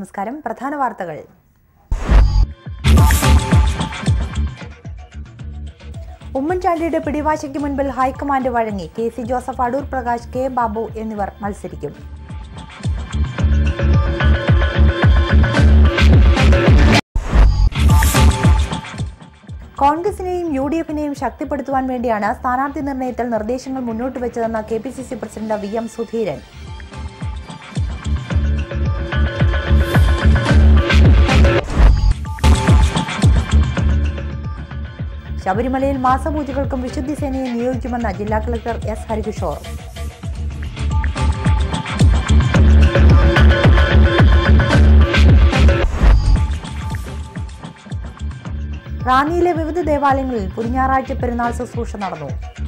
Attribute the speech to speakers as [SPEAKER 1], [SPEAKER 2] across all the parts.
[SPEAKER 1] നമസ്കാരം പ്രധാന വാർത്തകൾ ഉമ്മൻചാണ്ടിയുടെ പിടിവാശയ്ക്ക് മുൻപിൽ ഹൈക്കമാൻഡ് വഴങ്ങി K C Joseph Adoor Prakash K Babu എന്നിവർ മത്സരിക്കും കോൺഗ്രസിനെയും യു ഡി എഫിനെയും ശക്തിപ്പെടുത്തുവാൻ വേണ്ടിയാണ് സ്ഥാനാർത്ഥി നിർണയത്തിൽ നിർദ്ദേശങ്ങൾ മുന്നോട്ട് വെച്ചതെന്ന് K P C C president V M Sudheeran ശബരിമലയിൽ മാസപൂജകൾക്കും വിശുദ്ധി സേനയെ നിയോഗിക്കുമെന്ന് ജില്ലാ കളക്ടർ എസ് ഹരികിഷോർ റാന്നിയിലെ വിവിധ ദേവാലയങ്ങളിൽ പുരിഞ്ഞാറാഴ്ച പെരുന്നാൾ ശുശ്രൂഷ നടന്നു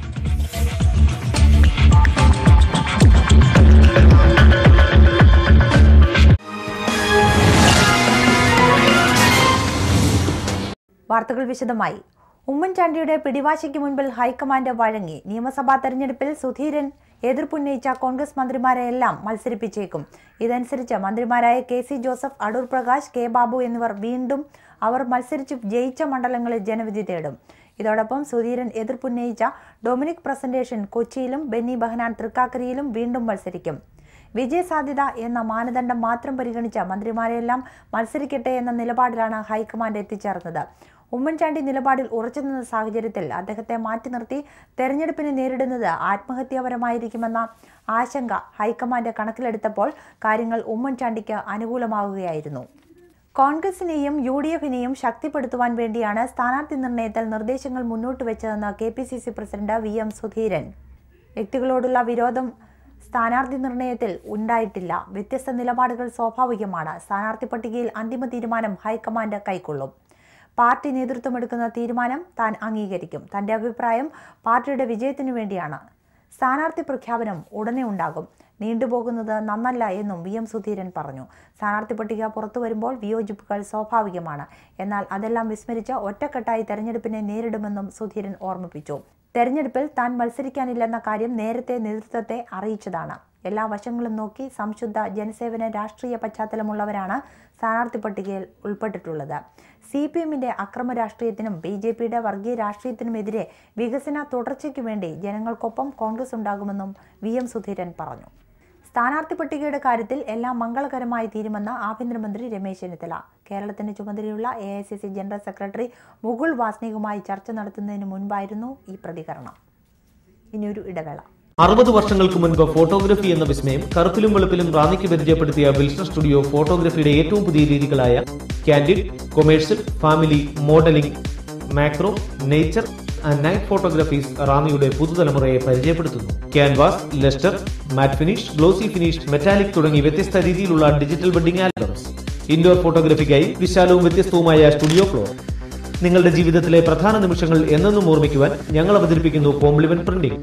[SPEAKER 1] വാർത്തകൾ വിശദമായി ഉമ്മൻചാണ്ടിയുടെ പിടിവാശിക്ക് മുൻപിൽ ഹൈക്കമാൻഡ് വഴങ്ങി നിയമസഭാ തെരഞ്ഞെടുപ്പിൽ സുധീരൻ എതിർപ്പുന്നയിച്ച കോൺഗ്രസ് മന്ത്രിമാരെയെല്ലാം മത്സരിപ്പിച്ചേക്കും ഇതനുസരിച്ച് മന്ത്രിമാരായ K C Joseph Adoor Prakash K Babu എന്നിവർ വീണ്ടും അവർ മത്സരിച്ച് ജയിച്ച മണ്ഡലങ്ങളിൽ ജനവിധി തേടും ഇതോടൊപ്പം സുധീരൻ എതിർപ്പുന്നയിച്ച ഡൊമിനിക് പ്രസന്റേഷൻ കൊച്ചിയിലും ബെന്നി ബഹനാൻ തൃക്കാക്കരയിലും വീണ്ടും മത്സരിക്കും വിജയസാധ്യത എന്ന മാനദണ്ഡം മാത്രം പരിഗണിച്ച മന്ത്രിമാരെല്ലാം മത്സരിക്കട്ടെ എന്ന നിലപാടിലാണ് ഹൈക്കമാൻഡ് എത്തിച്ചേർന്നത് ഉമ്മൻചാണ്ടി നിലപാടിൽ ഉറച്ചുനിന്ന സാഹചര്യത്തിൽ അദ്ദേഹത്തെ മാറ്റി നിർത്തി തെരഞ്ഞെടുപ്പിനെ നേരിടുന്നത് ആത്മഹത്യാപരമായിരിക്കുമെന്ന ആശങ്ക ഹൈക്കമാൻഡ് കണക്കിലെടുത്തപ്പോൾ കാര്യങ്ങൾ ഉമ്മൻചാണ്ടിക്ക് അനുകൂലമാവുകയായിരുന്നു കോൺഗ്രസിനെയും യു ഡി എഫിനെയും ശക്തിപ്പെടുത്തുവാൻ വേണ്ടിയാണ് സ്ഥാനാർത്ഥി നിർണയത്തിൽ നിർദ്ദേശങ്ങൾ മുന്നോട്ട് വെച്ചതെന്ന് K P C C president V M Sudheeran വ്യക്തികളോടുള്ള വിരോധം സ്ഥാനാർത്ഥി നിർണയത്തിൽ ഉണ്ടായിട്ടില്ല വ്യത്യസ്ത നിലപാടുകൾ സ്വാഭാവികമാണ് സ്ഥാനാർത്ഥി പട്ടികയിൽ അന്തിമ തീരുമാനം ഹൈക്കമാൻഡ് കൈക്കൊള്ളും പാർട്ടി നേതൃത്വമെടുക്കുന്ന തീരുമാനം താൻ അംഗീകരിക്കും തന്റെ അഭിപ്രായം പാർട്ടിയുടെ വിജയത്തിനു വേണ്ടിയാണ് സ്ഥാനാർത്ഥി പ്രഖ്യാപനം ഉടനെ ഉണ്ടാകും നീണ്ടുപോകുന്നത് നന്നല്ല എന്നും വി എം സുധീരൻ പറഞ്ഞു സ്ഥാനാർത്ഥി പട്ടിക പുറത്തു വരുമ്പോൾ വിയോജിപ്പുകൾ സ്വാഭാവികമാണ് എന്നാൽ അതെല്ലാം വിസ്മരിച്ച് ഒറ്റക്കെട്ടായി തെരഞ്ഞെടുപ്പിനെ നേരിടുമെന്നും സുധീരൻ ഓർമ്മിപ്പിച്ചു തെരഞ്ഞെടുപ്പിൽ താൻ മത്സരിക്കാനില്ലെന്ന കാര്യം നേരത്തെ നേതൃത്വത്തെ അറിയിച്ചതാണ് എല്ലാ വശങ്ങളും നോക്കി സംശുദ്ധ ജനസേവന രാഷ്ട്രീയ പശ്ചാത്തലമുള്ളവരാണ് സ്ഥാനാർത്ഥി പട്ടികയിൽ ഉൾപ്പെട്ടിട്ടുള്ളത് സി പി എമ്മിന്റെ അക്രമ രാഷ്ട്രീയത്തിനും ബി ജെ പിയുടെ വർഗീയ രാഷ്ട്രീയത്തിനുമെതിരെ വികസന തുടർച്ചയ്ക്കു വേണ്ടി ജനങ്ങൾക്കൊപ്പം കോൺഗ്രസ് ഉണ്ടാകുമെന്നും വി എം സുധീരൻ പറഞ്ഞു സ്ഥാനാർത്ഥി പട്ടികയുടെ കാര്യത്തിൽ എല്ലാം മംഗളകരമായി തീരുമെന്ന് ആഭ്യന്തരമന്ത്രി രമേശ് ചെന്നിത്തല കേരളത്തിന്റെ ചുമതലയുള്ള A I C C general secretary Mukul വാസ്നികുമായി ചർച്ച നടത്തുന്നതിന് മുൻപായിരുന്നു ഈ പ്രതികരണം ഇനിയൊരു ഇടവേള
[SPEAKER 2] അറുപത് വർഷങ്ങൾക്ക് മുൻപ് ഫോട്ടോഗ്രഫി എന്ന വിസ്മയം കറുപ്പിലും വെളുപ്പിലും റാന്നിക്ക് പരിചയപ്പെടുത്തിയ വിൽസൺ സ്റ്റുഡിയോ ഫോട്ടോഗ്രഫിയുടെ ഏറ്റവും പുതിയ രീതികളായ candid commercial family modelling macro nature and night photographies റാന്നിയുടെ പുതുതലമുറയെ പരിചയപ്പെടുത്തുന്നു canvas lustre matte finish glossy finish metallic തുടങ്ങി വ്യത്യസ്ത രീതിയിലുള്ള ഡിജിറ്റൽ വെഡിംഗ് ആൽബംസ് ഇൻഡോർ ഫോട്ടോഗ്രഫിക്കായി വിശാലവും വ്യത്യസ്തവുമായ സ്റ്റുഡിയോ ഫ്ലോർ നിങ്ങളുടെ ജീവിതത്തിലെ പ്രധാന നിമിഷങ്ങൾ എന്നെന്നും ഓർമ്മിക്കുവാൻ ഞങ്ങൾ അവതരിപ്പിക്കുന്നു കോംപ്ലിമെന്റ് പ്രിന്റിംഗ്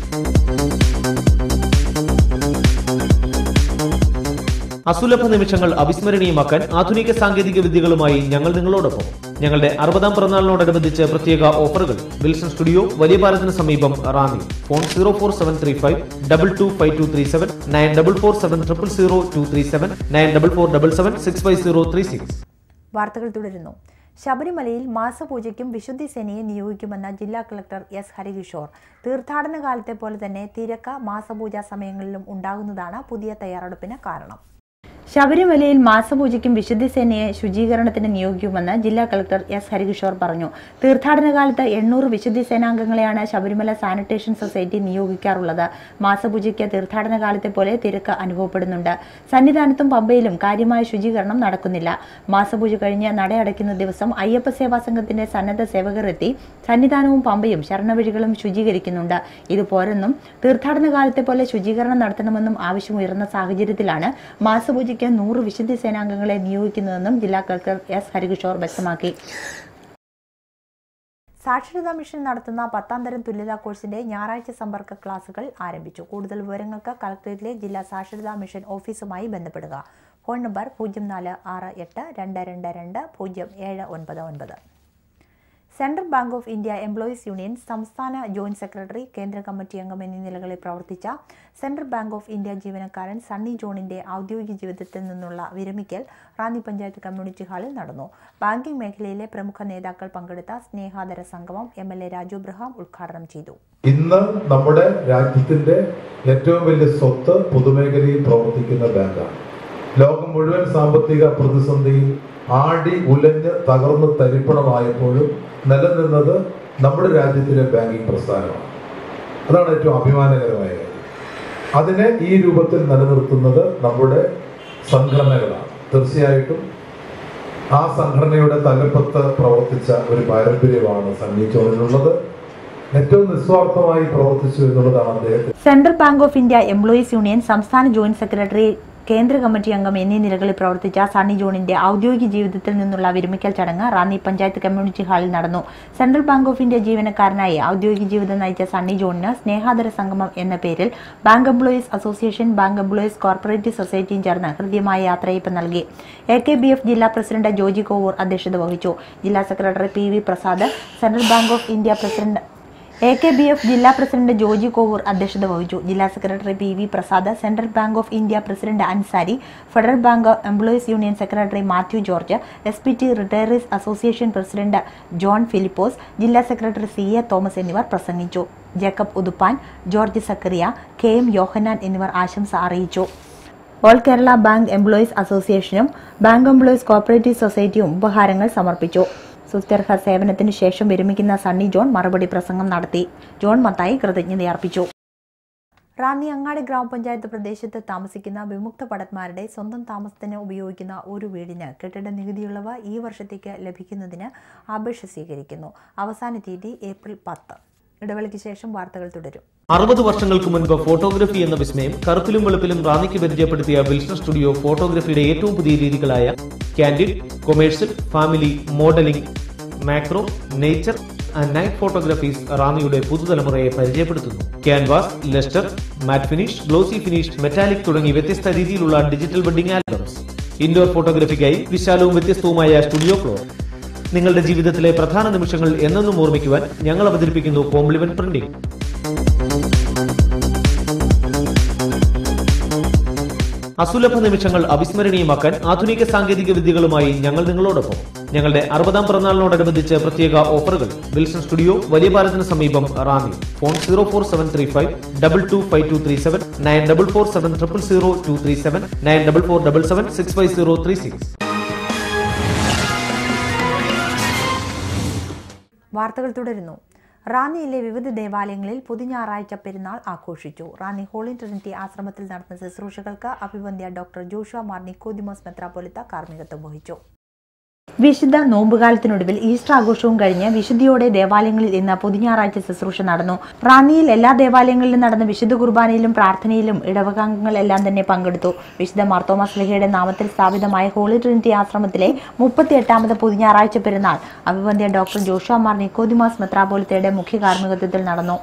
[SPEAKER 2] അസുലഭ നിമിഷങ്ങൾ അവിസ്മരണീയമാക്കാൻ ആധുനിക സാങ്കേതിക വിദ്യകളുമായി ഞങ്ങൾ നിങ്ങളോടൊപ്പം ഞങ്ങളുടെ അറുപതാം പിറന്നാളിനോടനുബന്ധിച്ച് പ്രത്യേക ഓഫറുകൾ വിൽസൺ സ്റ്റുഡിയോ വലിയ പാലത്തിന് സമീപം Ranni phone zero four seven three five double two five two three seven nine double four seven triple zero two three seven nine double four double seven six five zero three six
[SPEAKER 1] വാർത്തകൾ തുടരുന്നു ശബരിമലയിൽ മാസപൂജയ്ക്കും വിശുദ്ധി സേനയെ നിയോഗിക്കുമെന്ന ജില്ലാ collector S Harikishore തീർത്ഥാടന കാലത്തെ പോലെ തന്നെ തിരക്ക് മാസപൂജാ സമയങ്ങളിലും ഉണ്ടാകുന്നതാണ് പുതിയ തയ്യാറെടുപ്പിന് കാരണം ശബരിമലയിൽ മാസപൂജയ്ക്കും വിശുദ്ധി സേനയെ ശുചീകരണത്തിന് നിയോഗിക്കുമെന്ന് ജില്ലാ കളക്ടർ എസ് ഹരികിഷോർ പറഞ്ഞു തീർത്ഥാടന കാലത്ത് എണ്ണൂറ് വിശുദ്ധി സേനാംഗങ്ങളെയാണ് ശബരിമല സാനിറ്റേഷൻ സൊസൈറ്റി നിയോഗിക്കാറുള്ളത് മാസപൂജയ്ക്ക് തീർത്ഥാടന കാലത്തെ പോലെ തിരക്ക് അനുഭവപ്പെടുന്നുണ്ട് സന്നിധാനത്തും പമ്പയിലും കാര്യമായ ശുചീകരണം നടക്കുന്നില്ല മാസപൂജ കഴിഞ്ഞ് നടയടയ്ക്കുന്ന ദിവസം അയ്യപ്പ സേവാ സംഘത്തിന്റെ സന്നദ്ധ സേവകർ എത്തി സന്നിധാനവും പമ്പയും ശരണവഴികളും ശുചീകരിക്കുന്നുണ്ട് ഇത് പോരെന്നും തീർത്ഥാടന കാലത്തെ പോലെ ശുചീകരണം നടത്തണമെന്നും ആവശ്യമുയർന്ന സാഹചര്യത്തിലാണ് മാസപൂജയ്ക്ക് നൂറ് വിശുദ്ധി സേനാംഗങ്ങളെ നിയോഗിക്കുന്നതെന്നും ജില്ലാ കളക്ടർ എസ് ഹരികിഷോർ വ്യക്തമാക്കി സാക്ഷരതാ മിഷൻ നടത്തുന്ന പത്താം തരം തുല്യതാ കോഴ്സിന്റെ ഞായറാഴ്ച സമ്പർക്ക ക്ലാസുകൾ ആരംഭിച്ചു കൂടുതൽ വിവരങ്ങൾക്ക് കളക്ടറേറ്റിലെ ജില്ലാ സാക്ഷരതാ മിഷൻ ഓഫീസുമായി ബന്ധപ്പെടുക ഫോൺ നമ്പർ പൂജ്യം നാല് ആറ് എട്ട് രണ്ട് രണ്ട് രണ്ട് പൂജ്യം ഏഴ് ഒൻപത് ഒൻപത് Central Bank of India employees union സംസ്ഥാന ജോയിന്റ് സെക്രട്ടറി കേന്ദ്ര കമ്മിറ്റി അംഗം എന്നീ നിലകളിൽ പ്രവർത്തിച്ച സെൻട്രൽ ബാങ്ക് ഓഫ് ഇന്ത്യ ജീവനക്കാരൻ സണ്ണി ജോണിന്റെ ഔദ്യോഗിക ജീവിതത്തിൽ നിന്നുള്ള വിരമിക്കൽ റാന്നി പഞ്ചായത്ത് കമ്മ്യൂണിറ്റി ഹാളിൽ നടന്നു ബാങ്കിംഗ് മേഖലയിലെ പ്രമുഖ നേതാക്കൾ പങ്കെടുത്ത സ്നേഹാദര സംഗമം M L A Raju Abraham ഉദ്ഘാടനം ചെയ്തു
[SPEAKER 3] ഇന്ന് നമ്മുടെ രാജ്യത്തിന്റെ ഏറ്റവും വലിയ സ്വത്ത് പൊതുമേഖലയിൽ പ്രവർത്തിക്കുന്ന ബാങ്കാണ് ലോകം മുഴുവൻ സാമ്പത്തിക പ്രതിസന്ധിയിൽ ആടി ഉലഞ്ഞ് തകർന്ന് തരിപ്പണമായപ്പോഴും നിലനിന്നത് നമ്മുടെ രാജ്യത്തിലെ ബാങ്കിംഗ് പ്രസ്ഥാനമാണ് അതാണ് ഏറ്റവും അഭിമാനകരമായ കാര്യം അതിനെ ഈ രൂപത്തിൽ നിലനിർത്തുന്നത് നമ്മുടെ സംഘടനകളാണ് തീർച്ചയായിട്ടും ആ സംഘടനയുടെ തലപ്പത്ത് പ്രവർത്തിച്ച ഒരു പാരമ്പര്യമാണ് സണ്ണി ചോണിനുള്ളത് ഏറ്റവും നിസ്വാർത്ഥമായി പ്രവർത്തിച്ചു എന്നുള്ളതാണ് അദ്ദേഹത്തിന്
[SPEAKER 1] Central Bank of India employees union സംസ്ഥാന ജോയിന്റ് സെക്രട്ടറി കേന്ദ്ര കമ്മിറ്റി അംഗം എന്നീ നിലകളിൽ പ്രവർത്തിച്ച സണ്ണി ജോണിന്റെ ഔദ്യോഗിക ജീവിതത്തിൽ നിന്നുള്ള വിരമിക്കൽ ചടങ്ങ് റാന്നി പഞ്ചായത്ത് കമ്മ്യൂണിറ്റി ഹാളിൽ നടന്നു സെൻട്രൽ ബാങ്ക് ഓഫ് ഇന്ത്യ ജീവനക്കാരനായി ഔദ്യോഗിക ജീവിതം നയിച്ച സണ്ണി ജോണിന് സ്നേഹാദര സംഗമം എന്ന പേരിൽ bank employees association bank employees cooperative സൊസൈറ്റിയും ചേർന്ന് ഹൃദ്യമായ യാത്രയയപ്പ് നൽകി എ കെ ബി എഫ് ജില്ലാ പ്രസിഡന്റ് ജോജി കോവൂർ അധ്യക്ഷത വഹിച്ചു ജില്ലാ സെക്രട്ടറി P V Prasad Central Bank of India president A K B F ജില്ലാ പ്രസിഡന്റ് ജോജി കോവൂർ അധ്യക്ഷത വഹിച്ചു ജില്ലാ സെക്രട്ടറി P V Prasad Central Bank of India president Ansari federal bank employees union secretary Mathew George S P T retirees association president John Philipose ജില്ലാ സെക്രട്ടറി C A Thomas എന്നിവർ പ്രസംഗിച്ചു Jacob Uthuppan George Zacharia K M Yohannan എന്നിവർ ആശംസ അറിയിച്ചു ഓൾ കേരള ബാങ്ക് എംപ്ലോയീസ് അസോസിയേഷനും bank employees cooperative സൊസൈറ്റിയും ഉപഹാരങ്ങൾ സമർപ്പിച്ചു സുസ്ഥിർഹ സേവനത്തിനു ശേഷം വിരമിക്കുന്ന സണ്ണി ജോൺ മറുപടി പ്രസംഗം നടത്തി ജോൺ മത്തായി കൃതജ്ഞതയർപ്പിച്ചു റാന്നി അങ്ങാടി ഗ്രാമപഞ്ചായത്ത് പ്രദേശത്ത് താമസിക്കുന്ന വിമുക്ത ഭടന്മാരുടെ സ്വന്തം താമസത്തിന് ഉപയോഗിക്കുന്ന ഒരു വീടിന് കെട്ടിട നികുതിയുള്ളവ ഈ വർഷത്തേക്ക് ലഭിക്കുന്നതിന് അപേക്ഷ സ്വീകരിക്കുന്നു അവസാന തീയതി ഏപ്രിൽ പത്ത് ഇടവേളയ്ക്ക് ശേഷം വാർത്തകൾ തുടരും
[SPEAKER 2] അറുപത് വർഷങ്ങൾക്ക് മുൻപ് ഫോട്ടോഗ്രഫി എന്ന വിസ്മയം കറുപ്പിലും വെളുപ്പിലും റാന്നിക്ക് പരിചയപ്പെടുത്തിയ വിൽസൺ സ്റ്റുഡിയോ ഫോട്ടോഗ്രഫിയുടെ ഏറ്റവും പുതിയ രീതികളായ candid commercial family modelling macro nature and night photographies റാന്നിയുടെ പുതുതലമുറയെ പരിചയപ്പെടുത്തുന്നു canvas lustre matte finish glossy finish metallic തുടങ്ങി വ്യത്യസ്ത രീതിയിലുള്ള ഡിജിറ്റൽ വെഡിംഗ് ആൽബംസ് ഇൻഡോർ ഫോട്ടോഗ്രഫിക്കായി വിശാലവും വ്യത്യസ്തവുമായ സ്റ്റുഡിയോ ഫ്ലോർ നിങ്ങളുടെ ജീവിതത്തിലെ പ്രധാന നിമിഷങ്ങൾ എന്നെന്നും ഓർമ്മിക്കുവാൻ ഞങ്ങൾ അവതരിപ്പിക്കുന്നു കോംപ്ലിമെന്റ് പ്രിന്റിംഗ് അസുലഭ നിമിഷങ്ങൾ അവിസ്മരണീയമാക്കാൻ ആധുനിക സാങ്കേതിക വിദ്യകളുമായി ഞങ്ങൾ നിങ്ങളോടൊപ്പം ഞങ്ങളുടെ അറുപതാം പിറന്നാളിനോടനുബന്ധിച്ച് പ്രത്യേക ഓഫറുകൾ വിൽസൺ സ്റ്റുഡിയോ വലിയ പാലത്തിന് സമീപം Ranni phone zero four seven three five double two five two three seven nine double four seven triple zero two three seven nine double four double seven six five zero three six
[SPEAKER 1] വാർത്തകൾ തുടരുന്നു റാന്നിയിലെ വിവിധ ദേവാലയങ്ങളിൽ പുതുഞാറാഴ്ച പെരുന്നാൾ ആഘോഷിച്ചു Ranni holy trinity ആശ്രമത്തിൽ നടന്ന ശുശ്രൂഷകൾക്ക് അഭിവന്ദ്യ ഡോക്ടർ ജോഷുവ മാർ നിക്കോദിമോസ് മെത്രാപ്പൊലിത്ത കാർമ്മികത്വം വഹിച്ചു വിശുദ്ധ നോമ്പുകാലത്തിനൊടുവിൽ ഈസ്റ്റർ ആഘോഷവും കഴിഞ്ഞ് വിശുദ്ധിയോടെ ദേവാലയങ്ങളിൽ ഇന്ന് പുതുഞാറാഴ്ച ശുശ്രൂഷ നടന്നു റാന്നിയിൽ എല്ലാ ദേവാലയങ്ങളിലും നടന്ന വിശുദ്ധ കുർബാനയിലും പ്രാർത്ഥനയിലും ഇടവകാംഗങ്ങൾ എല്ലാം തന്നെ പങ്കെടുത്തു വിശുദ്ധ മാർത്തോമാ സ്ലിഹയുടെ നാമത്തിൽ സ്ഥാപിതമായ ഹോളി ട്രിനിറ്റി ആശ്രമത്തിലെ മുപ്പത്തി എട്ടാമത് പുതുഞാറാഴ്ച പെരുന്നാൾ അഭിവന്ദ്യ ഡോക്ടർ ജോഷുവ മാർ നിക്കോദിമാസ് മെത്രാപോലിത്തയുടെ മുഖ്യ കാർമ്മികത്വത്തിൽ നടന്നു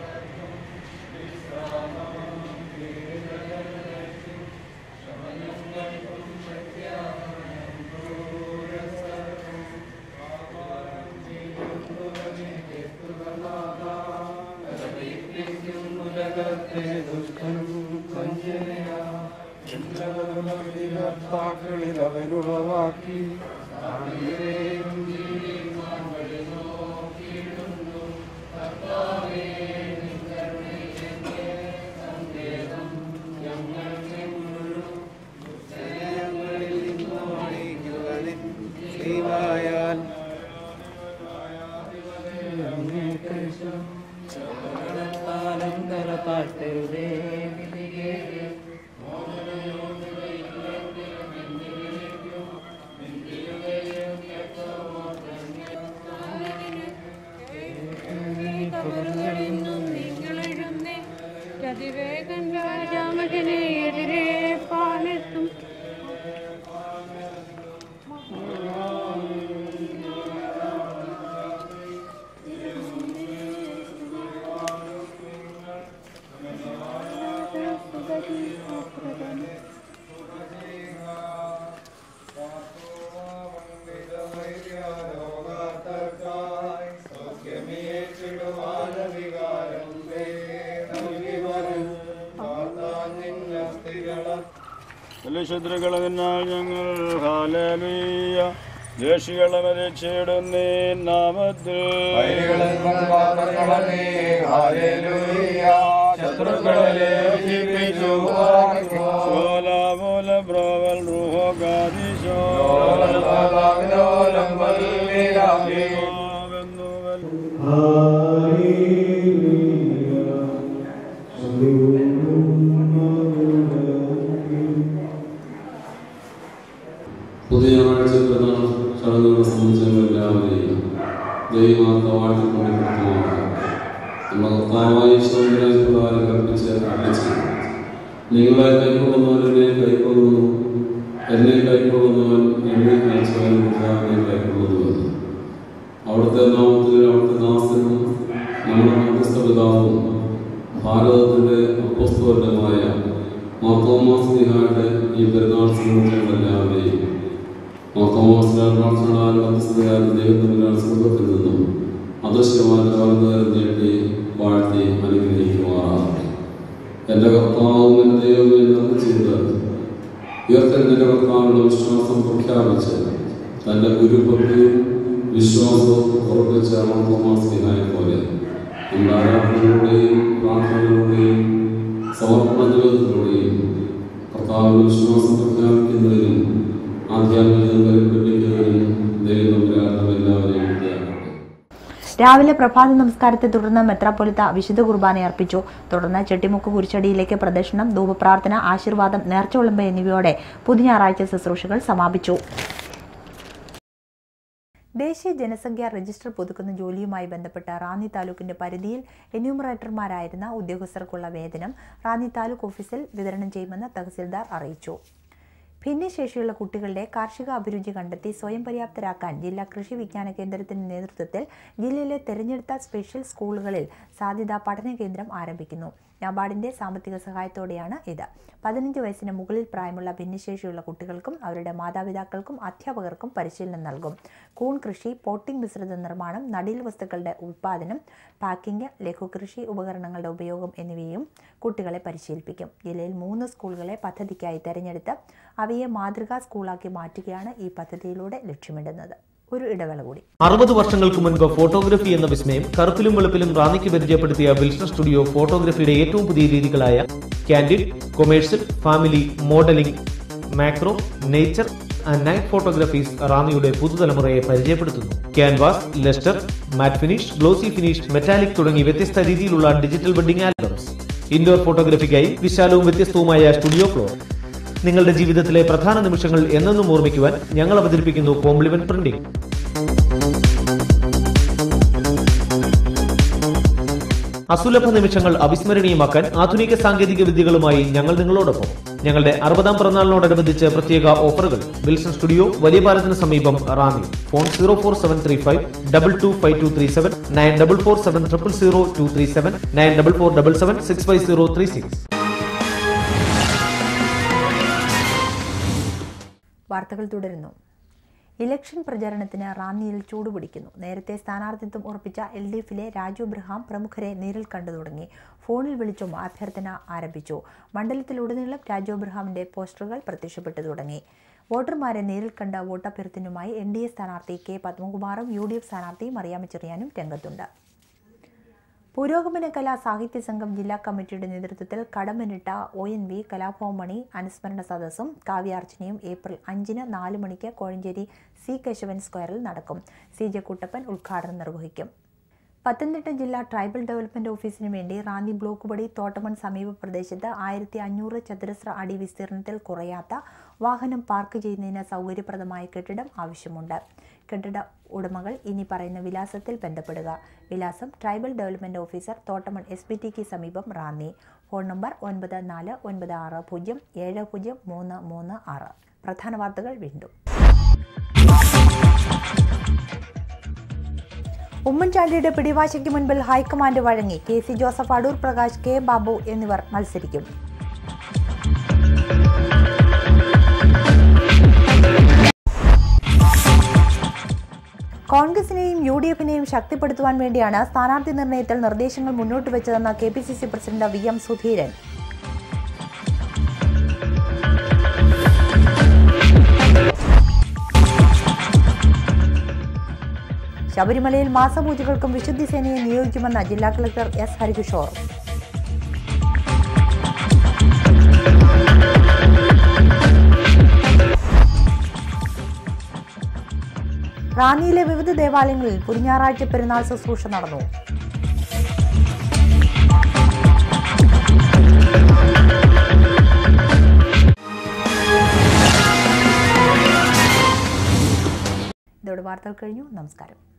[SPEAKER 4] ിൽ അവനുളവാക്കി ശത്രുക്കളതിനാൽ ഞങ്ങൾ ഹാലേലുയ്യ ദേശികളെ മരിച്ചിടുന്നേ നാമത്തിൽ സോലാമൂല ബ്രോവൽ റൂഹോ ഗാദിശോ
[SPEAKER 5] പുതിയ ആഴ്ച പ്രധാന ചടങ്ങുകളെ സംബന്ധിച്ച് എല്ലാവരെയും ദൈവമാർത്ത വാഴ്ത്തിക്കൊണ്ടിരിക്കുന്നതാണ് നമ്മുടെ കർത്താവായ ഈശ്വരനായി പ്രകാരം കൽപ്പിച്ച് അടിച്ച് നിങ്ങളെ കൈക്കൊള്ളുന്നവരെന്നെ കൈക്കൊള്ളുന്നു എന്നെ കൈക്കൊള്ളുന്നവൻ എന്നെ അയച്ചവൻ പിതാവിനെ കൈക്കൊള്ളുന്നുവെന്ന് അവിടുത്തെ നാമത്തിൽ അവിടുത്തെ ദാസനും നമ്മുടെ മധ്യസ്ഥ പിതാവും ഭാരതത്തിൻ്റെ അപ്പസ്തോലമായ മാർത്തോമാസ്ലിഹായുടെ ഈ പെരുന്നാൾ സംബന്ധിച്ചുള്ളവരെയും മാർത്തോമാസ്ലിഹാൽ മധ്യസ്ഥതയാൽ ദൈവത്തിൻ്റെ സ്വർഗത്തിൽ നിന്നും അദൃശ്യമായ കാലത്തേരം നീട്ടി വാഴ്ത്തി അനുഗ്രഹിക്കുമാറാകട്ടെ എൻ്റെ കർത്താവും എൻ്റെ ദൈവമേ നന്ദി ചെയ്ത് ഉയർത്തെഴുന്നേറ്റ കർത്താവിനുള്ള വിശ്വാസം പ്രഖ്യാപിച്ച് തൻ്റെ ഗുരുഭക്തിയും വിശ്വാസവും ഉറപ്പിച്ച മാർത്തോമാസ്ലിഹായെ പോലെ നമ്മുടെ ആരാധനകളുടെയും പ്രാർത്ഥനകളുടെയും സമർപ്പണ ജീവിതത്തിലൂടെയും കർത്താവിന്റെ വിശ്വാസം പ്രഖ്യാപിക്കുന്നതിനും ആധ്യാത്മികത പരിപ്പിക്കുന്നതിനും ദൈവം നമ്പരാനും എല്ലാവരെയും ഇടയാക്കട്ടെ
[SPEAKER 1] രാവിലെ പ്രഭാത നമസ്കാരത്തെ തുടർന്ന് മെത്രാപ്പൊലിത്ത വിശുദ്ധ കുർബാന അർപ്പിച്ചു തുടർന്ന് ചെട്ടിമുക്ക് കുരിശടിയിലേക്ക് പ്രദക്ഷിണം ധൂപപ്രാർത്ഥന ആശീർവാദം നേർച്ച വിളമ്പ് എന്നിവയോടെ പുതിയ ഞായറാഴ്ച ശുശ്രൂഷകൾ സമാപിച്ചു ദേശീയ ജനസംഖ്യാ രജിസ്റ്റർ പുതുക്കുന്ന ജോലിയുമായി ബന്ധപ്പെട്ട റാന്നി താലൂക്കിന്റെ പരിധിയിൽ എന്യൂമറേറ്റർമാരായിരുന്ന ഉദ്യോഗസ്ഥർക്കുള്ള വേതനം റാന്നി താലൂക്ക് ഓഫീസിൽ വിതരണം ചെയ്യുമെന്ന് തഹസിൽദാർ അറിയിച്ചു ഭിന്നശേഷിയുള്ള കുട്ടികളുടെ കാർഷിക അഭിരുചി കണ്ടെത്തി സ്വയം പര്യാപ്തരാക്കാൻ ജില്ലാ കൃഷി വിജ്ഞാന കേന്ദ്രത്തിന്റെ നേതൃത്വത്തിൽ ജില്ലയിലെ തെരഞ്ഞെടുത്ത സ്പെഷ്യൽ സ്കൂളുകളിൽ സാധ്യതാ പഠന കേന്ദ്രം ആരംഭിക്കുന്നു നബാർഡിന്റെ സാമ്പത്തിക സഹായത്തോടെയാണ് ഇത് പതിനഞ്ച് വയസ്സിന് മുകളിൽ പ്രായമുള്ള ഭിന്നശേഷിയുള്ള കുട്ടികൾക്കും അവരുടെ മാതാപിതാക്കൾക്കും അധ്യാപകർക്കും പരിശീലനം നൽകും കൂൺ കൃഷി പോട്ടിംഗ് മിശ്രിത നിർമ്മാണം നടീൽ വസ്തുക്കളുടെ ഉൽപ്പാദനം പാക്കിംഗ് ലഘുകൃഷി ഉപകരണങ്ങളുടെ ഉപയോഗം എന്നിവയും കുട്ടികളെ പരിശീലിപ്പിക്കും ജില്ലയിൽ മൂന്ന് സ്കൂളുകളെ പദ്ധതിക്കായി തെരഞ്ഞെടുത്ത് അവയെ മാതൃകാ സ്കൂളാക്കി മാറ്റുകയാണ് ഈ പദ്ധതിയിലൂടെ ലക്ഷ്യമിടുന്നത് ഒരു ഇടവേള കൂടി
[SPEAKER 2] അറുപത് വർഷങ്ങൾക്ക് മുൻപ് ഫോട്ടോഗ്രഫി എന്ന വിസ്മയം കറുപ്പിലും വെളുപ്പിലും റാന്നിക്ക് പരിചയപ്പെടുത്തിയ വിൽസൺ സ്റ്റുഡിയോ ഫോട്ടോഗ്രഫിയുടെ ഏറ്റവും പുതിയ രീതികളായ candid commercial family modelling macro nature and night photographies റാന്നിയുടെ പുതുതലമുറയെ പരിചയപ്പെടുത്തുന്നു canvas lustre matte finish glossy finish metallic തുടങ്ങി വ്യത്യസ്ത രീതിയിലുള്ള ഡിജിറ്റൽ വെഡിംഗ് ആൽബംസ് ഇൻഡോർ ഫോട്ടോഗ്രഫിക്കായി വിശാലവും വ്യത്യസ്തവുമായ സ്റ്റുഡിയോ ഫ്ലോർ നിങ്ങളുടെ ജീവിതത്തിലെ പ്രധാന നിമിഷങ്ങൾ എന്നെന്നും ഓർമ്മിക്കുവാൻ ഞങ്ങൾ അവതരിപ്പിക്കുന്നു കോംപ്ലിമെന്റ് പ്രിന്റിംഗ് അസുലഭ നിമിഷങ്ങൾ അവിസ്മരണീയമാക്കാൻ ആധുനിക സാങ്കേതിക വിദ്യകളുമായി ഞങ്ങൾ നിങ്ങളോടൊപ്പം ഞങ്ങളുടെ അറുപതാം പിറന്നാളിനോടനുബന്ധിച്ച് പ്രത്യേക ഓഫറുകൾ വിൽസൺ സ്റ്റുഡിയോ വലിയ പാലത്തിന് സമീപം Ranni phone zero four seven three five double two five two three seven nine double four seven triple zero two three seven nine double four double seven six five zero three six
[SPEAKER 1] വാർത്തകൾ തുടരുന്നു election പ്രചാരണത്തിന് റാന്നിയിൽ ചൂടുപിടിക്കുന്നു നേരത്തെ സ്ഥാനാർത്ഥിത്വം ഉറപ്പിച്ച L D എഫിലെ Raju Abraham പ്രമുഖരെ നേരിൽ കണ്ടു തുടങ്ങി ഫോണിൽ വിളിച്ചും അഭ്യർത്ഥന ആരംഭിച്ചു മണ്ഡലത്തിലുടനീളം രാജു എബ്രഹാമിന്റെ പോസ്റ്ററുകൾ പ്രത്യക്ഷപ്പെട്ടു തുടങ്ങി വോട്ടർമാരെ നേരിൽ കണ്ട വോട്ടഭ്യർത്ഥനയുമായി എൻ ഡി എ സ്ഥാനാർത്ഥി കെ പത്മകുമാറും യു ഡി എഫ് സ്ഥാനാർത്ഥി മറിയാമ്മ ചെറിയാനും രംഗത്തുണ്ട് പുരോഗമന കലാ സാഹിത്യ സംഘം ജില്ലാ കമ്മിറ്റിയുടെ നേതൃത്വത്തിൽ Kadammanitta O N V Kalabhavan Mani അനുസ്മരണ സദസ്സും കാവ്യാർച്ചനയും ഏപ്രിൽ അഞ്ചിന് നാല് മണിക്ക് കോഴഞ്ചേരി സി കേശവൻ സ്ക്വയറിൽ നടക്കും സി ജെ കുട്ടപ്പൻ ഉദ്ഘാടനം നിർവഹിക്കും പത്തനംതിട്ട ജില്ലാ ട്രൈബൽ ഡെവലപ്മെന്റ് ഓഫീസിന് വേണ്ടി റാന്നി ബ്ലോക്ക് പടി തോട്ടമൺ സമീപ പ്രദേശത്ത് ആയിരത്തി അഞ്ഞൂറ് ചതുരശ്ര അടി വിസ്തീർണത്തിൽ കുറയാത്ത വാഹനം പാർക്ക് ചെയ്യുന്നതിന് സൗകര്യപ്രദമായ കെട്ടിടം ആവശ്യമുണ്ട് കെട്ടിട ഉടമകൾ ഇനി പറയുന്ന വിലാസത്തിൽ ബന്ധപ്പെടുക വിലാസം tribal development officer Thottamon S P ടിക്ക് സമീപം റാന്നി ഫോൺ നമ്പർ ഒൻപത് നാല് ഒൻപത് ആറ് പൂജ്യം ഏഴ് പൂജ്യം മൂന്ന് മൂന്ന് ആറ് പ്രധാന വാർത്തകൾ വീണ്ടും ഉമ്മൻചാണ്ടിയുടെ പിടിവാശയ്ക്ക് മുൻപിൽ ഹൈക്കമാൻഡ് വഴങ്ങി K C Joseph Adoor Prakash K Babu എന്നിവർ മത്സരിക്കും കോൺഗ്രസിനെയും യു ഡി എഫിനെയും ശക്തിപ്പെടുത്തുവാൻ വേണ്ടിയാണ് സ്ഥാനാർത്ഥി നിർണയത്തിൽ നിർദ്ദേശങ്ങൾ മുന്നോട്ട് വെച്ചതെന്ന് K P C C president V M Sudheeran ശബരിമലയിൽ മാസപൂജകൾക്കും വിശുദ്ധി സേനയെ നിയോഗിക്കുമെന്ന് ജില്ലാ കളക്ടർ എസ് ഹരികിഷോർ റാന്നിയിലെ വിവിധ ദേവാലയങ്ങളിൽ പുരിഞ്ഞാറാഴ്ച പെരുന്നാൾ ശുശ്രൂഷ നടന്നു ഇതോടെ വാർത്തകൾ കഴിഞ്ഞു നമസ്കാരം